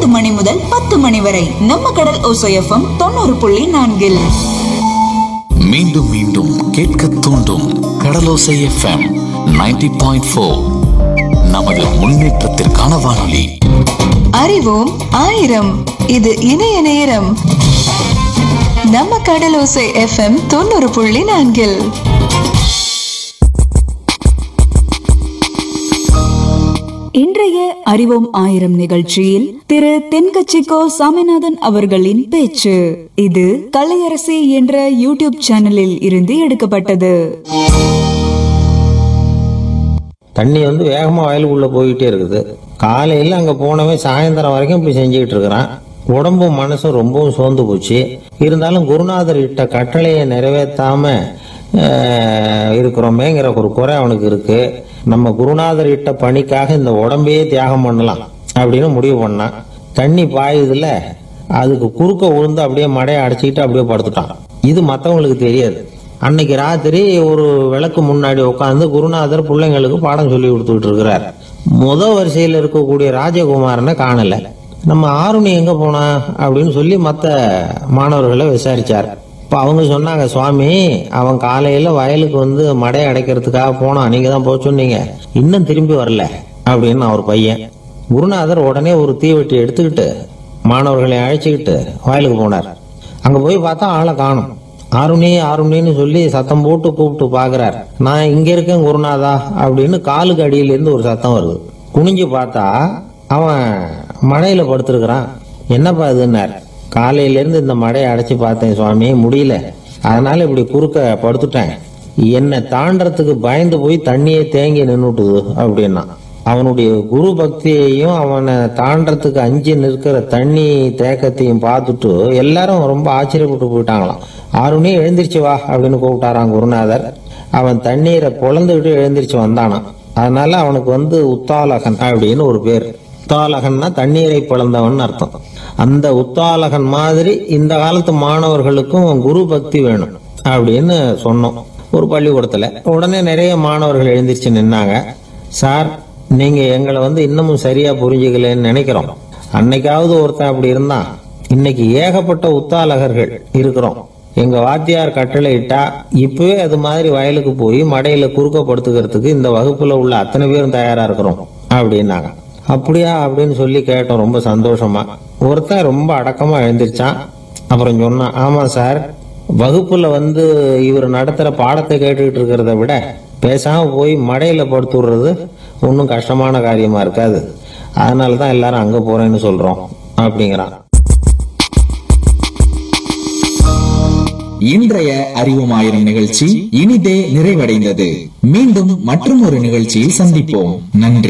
ஒன்பது மணி முதல் பத்து மணி வரை நம்ம கடல் ஓசையஃபம் தொண்ணூறு புள்ளி நான்கில் மீண்டும் மீண்டும் கேட்க தூண்டும் கடலோசை எஃப்எம் 90.4 பாயிண்ட் நமது முன்னேற்றத்திற்கான வானொலி அறிவோம் ஆயிரம் இது இணைய நேரம் நம்ம கடலோசை எஃப்எம் தொண்ணூறு புள்ளி நான்கில் இன்றைய அறிவோம் ஆயிரம் நிகழ்ச்சியில் திரு தென்கட்சிக்கோ சாமிநாதன் அவர்களின் பேச்சு இது கலையரசி என்ற யூடியூப் சேனலில் இருந்து எடுக்கப்பட்டது தண்ணி வந்து வேகமாக வயலுக்குள்ளே போயிட்டே இருக்குது காலையில் அங்கே போனவன் சாயந்தரம் வரைக்கும் இப்படி செஞ்சுக்கிட்டு இருக்கிறான் உடம்பும் மனசும் ரொம்பவும் சோர்ந்து போச்சு இருந்தாலும் குருநாதர் இட்ட கட்டளையை நிறைவேற்றாம அஹ், இருக்கிறோமேங்கிற ஒரு குறை அவனுக்கு இருக்கு நம்ம குருநாதர் இட்ட பணிக்காக இந்த உடம்பையே தியாகம் பண்ணலாம் அப்படின்னு முடிவு பண்ணான் தண்ணி பாயுதுல அதுக்கு குறுக்க விழுந்து அப்படியே மடையை அடைச்சிக்கிட்டு அப்படியே படுத்துட்டான் இது மற்றவங்களுக்கு தெரியாது அன்னைக்கு ராத்திரி ஒரு விளக்கு முன்னாடி உட்காந்து குருநாதர் பிள்ளைங்களுக்கு பாடம் சொல்லி கொடுத்துக்கிட்டு இருக்கிறார் முத வரிசையில் இருக்கக்கூடிய ராஜகுமாரனை காணல நம்ம ஆருணி எங்க போனா அப்படின்னு சொல்லி மற்ற மாணவர்களை விசாரிச்சார் இப்போ அவங்க சொன்னாங்க சுவாமி அவன் காலையில வயலுக்கு வந்து மடையை அடைக்கிறதுக்காக போனான் நீங்க தான் போக சொன்னீங்க இன்னும் திரும்பி வரல அப்படின்னு அவர் பையன் குருநாதர் உடனே ஒரு தீவெட்டி எடுத்துக்கிட்டு மாணவர்களை அழைச்சிக்கிட்டு வயலுக்கு போனார் அங்க போய் பார்த்தா ஆளை காணும் ஆருணி ஆருணின்னு சொல்லி சத்தம் போட்டு கூப்பிட்டு பாக்குறார் நான் இங்க இருக்கேன் குருநாதா அப்படின்னு காலுக்கு அடியில இருந்து ஒரு சத்தம் வருது குனிஞ்சு பார்த்தா அவன் மழையில படுத்திருக்கிறான் என்னப்பா இதுன்னார் காலையில இருந்து இந்த மடையை அடைச்சு பார்த்தேன் சுவாமி முடியல அதனால இப்படி குறுக்க படுத்துட்டேன் என்னை தாண்டறதுக்கு பயந்து போய் தண்ணியே தேங்கி நின்னுட்டுது அப்படின்னா அவனுடைய குரு பக்தியையும் அவனை தாண்டறதுக்கு அஞ்சு நிற்கிற தண்ணி தேக்கத்தையும் பார்த்துட்டு எல்லாரும் ரொம்ப ஆச்சரியப்பட்டு போயிட்டாங்களாம் ஆறுனே எழுந்திருச்சு வா அப்படின்னு கூப்பிட்டாராம் குருநாதர் அவன் தண்ணீரை பொழந்துகிட்டு எழுந்திருச்சு வந்தானாம் அதனால அவனுக்கு வந்து உத்தாலகன் அப்படின்னு ஒரு பேர் உத்தாலகன்னா தண்ணீரை பிளந்தவன் அர்த்தம் அந்த உத்தாலகன் மாதிரி இந்த காலத்து மாணவர்களுக்கும் குரு பக்தி வேணும் அப்படின்னு சொன்னோம் ஒரு பள்ளிக்கூடத்துல உடனே நிறைய மாணவர்கள் எழுந்திருச்சு நின்னாங்க சார் நீங்க எங்களை வந்து இன்னமும் சரியா புரிஞ்சுக்கலன்னு நினைக்கிறோம் அன்னைக்காவது ஒருத்தன் அப்படி இருந்தான் இன்னைக்கு ஏகப்பட்ட உத்தாலகர்கள் இருக்கிறோம் எங்க வாத்தியார் கட்டளை இட்டா இப்பவே அது மாதிரி வயலுக்கு போய் மடையில குறுக்க படுத்துக்கிறதுக்கு இந்த வகுப்புல உள்ள அத்தனை பேரும் தயாரா இருக்கிறோம் அப்படின்னாங்க அப்படியா அப்படின்னு சொல்லி கேட்டோம் ரொம்ப சந்தோஷமா ஒருத்தன் ரொம்ப அடக்கமா எழுந்திருச்சான் அப்புறம் சொன்னான் ஆமா சார் வகுப்புல வந்து இவர் நடத்துற பாடத்தை கேட்டுக்கிட்டு இருக்கிறத விட பேசாம போய் மடையில படுத்து விடுறது ஒன்றும் கஷ்டமான காரியமா இருக்காது அதனால தான் எல்லாரும் அங்க போறேன்னு சொல்றோம் அப்படிங்கிறான் இன்றைய அறிவோம் ஆயிரம் நிகழ்ச்சி இனிதே நிறைவடைந்தது மீண்டும் மற்றும் ஒரு நிகழ்ச்சியில் சந்திப்போம் நன்றி